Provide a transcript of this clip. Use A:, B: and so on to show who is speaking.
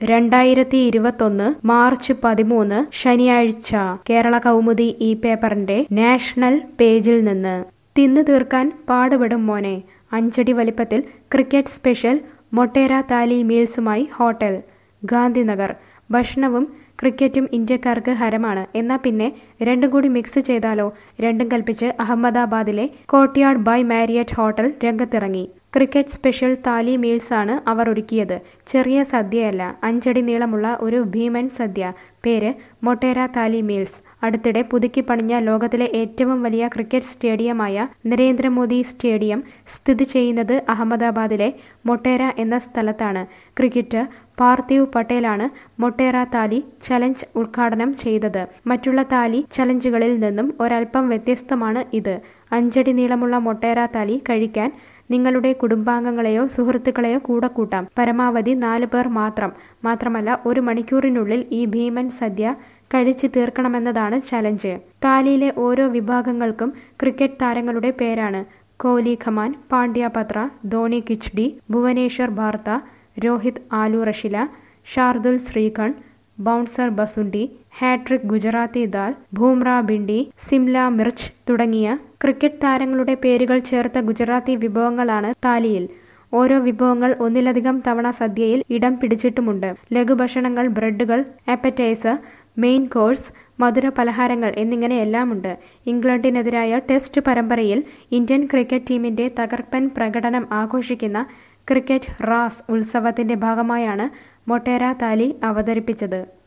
A: രണ്ടായിരത്തി ഇരുപത്തൊന്ന് മാർച്ച് പതിമൂന്ന് ശനിയാഴ്ച കേരള കൗമുദി ഈ പേപ്പറിന്റെ നാഷണൽ പേജിൽ നിന്ന് തിന്നു തീർക്കാൻ പാടുപെടും മോനെ അഞ്ചടി വലിപ്പത്തിൽ ക്രിക്കറ്റ് സ്പെഷ്യൽ മൊട്ടേര താലി മീൽസുമായി ഹോട്ടൽ ഗാന്ധിനഗർ ഭക്ഷണവും ക്രിക്കറ്റും ഇന്ത്യക്കാർക്ക് ഹരമാണ് എന്നാൽ പിന്നെ രണ്ടും കൂടി മിക്സ് ചെയ്താലോ രണ്ടും കൽപ്പിച്ച് അഹമ്മദാബാദിലെ കോട്ട്യാർഡ് ബൈ മാരിയറ്റ് ഹോട്ടൽ രംഗത്തിറങ്ങി ക്രിക്കറ്റ് സ്പെഷ്യൽ താലി മീൽസ് ആണ് അവർ ഒരുക്കിയത് ചെറിയ സദ്യയല്ല അഞ്ചടി നീളമുള്ള ഒരു ഭീമൻ സദ്യ പേര് മൊട്ടേര താലി മീൽസ് അടുത്തിടെ പുതുക്കി പണിഞ്ഞ ലോകത്തിലെ ഏറ്റവും വലിയ ക്രിക്കറ്റ് സ്റ്റേഡിയമായ നരേന്ദ്രമോദി സ്റ്റേഡിയം സ്ഥിതി ചെയ്യുന്നത് അഹമ്മദാബാദിലെ മൊട്ടേര എന്ന സ്ഥലത്താണ് ക്രിക്കറ്റർ പാർത്ഥിവ് പട്ടേലാണ് മൊട്ടേര താലി ചലഞ്ച് ഉദ്ഘാടനം ചെയ്തത് മറ്റുള്ള താലി ചലഞ്ചുകളിൽ നിന്നും ഒരൽപ്പം വ്യത്യസ്തമാണ് ഇത് അഞ്ചടി നീളമുള്ള മൊട്ടേര താലി കഴിക്കാൻ നിങ്ങളുടെ കുടുംബാംഗങ്ങളെയോ സുഹൃത്തുക്കളെയോ കൂടെ കൂട്ടാം പരമാവധി നാല് പേർ മാത്രം മാത്രമല്ല ഒരു മണിക്കൂറിനുള്ളിൽ ഈ ഭീമൻ സദ്യ കഴിച്ചു തീർക്കണമെന്നതാണ് ചലഞ്ച് താലിയിലെ ഓരോ വിഭാഗങ്ങൾക്കും ക്രിക്കറ്റ് താരങ്ങളുടെ പേരാണ് കോഹ്ലി ഖമാൻ പാണ്ഡ്യ പത്ര ധോണി കിച്ഡി ഭുവനേശ്വർ ഭാർത്ത രോഹിത് ആലു റഷില ഷാർദുൽ ശ്രീഖണ്ഡ് ബൗൺസർ ബസുണ്ടി ഹാട്രിക് ഗുജറാത്തി ദാൽ ഭൂമ്ര ബിണ്ടി സിംല മിർച്ച് തുടങ്ങിയ ക്രിക്കറ്റ് താരങ്ങളുടെ പേരുകൾ ചേർത്ത ഗുജറാത്തി വിഭവങ്ങളാണ് താലിയിൽ ഓരോ വിഭവങ്ങൾ ഒന്നിലധികം തവണ സദ്യയിൽ ഇടം പിടിച്ചിട്ടുമുണ്ട് ലഘുഭക്ഷണങ്ങൾ ബ്രെഡുകൾ അപ്പറ്റൈസർ മെയിൻ കോഴ്സ് മധുര പലഹാരങ്ങൾ എന്നിങ്ങനെ എല്ലാമുണ്ട് ഇംഗ്ലണ്ടിനെതിരായ ടെസ്റ്റ് പരമ്പരയിൽ ഇന്ത്യൻ ക്രിക്കറ്റ് ടീമിന്റെ തകർപ്പൻ പ്രകടനം ആഘോഷിക്കുന്ന ക്രിക്കറ്റ് റാസ് ഉത്സവത്തിന്റെ ഭാഗമായാണ് മൊട്ടേര താലി അവതരിപ്പിച്ചത്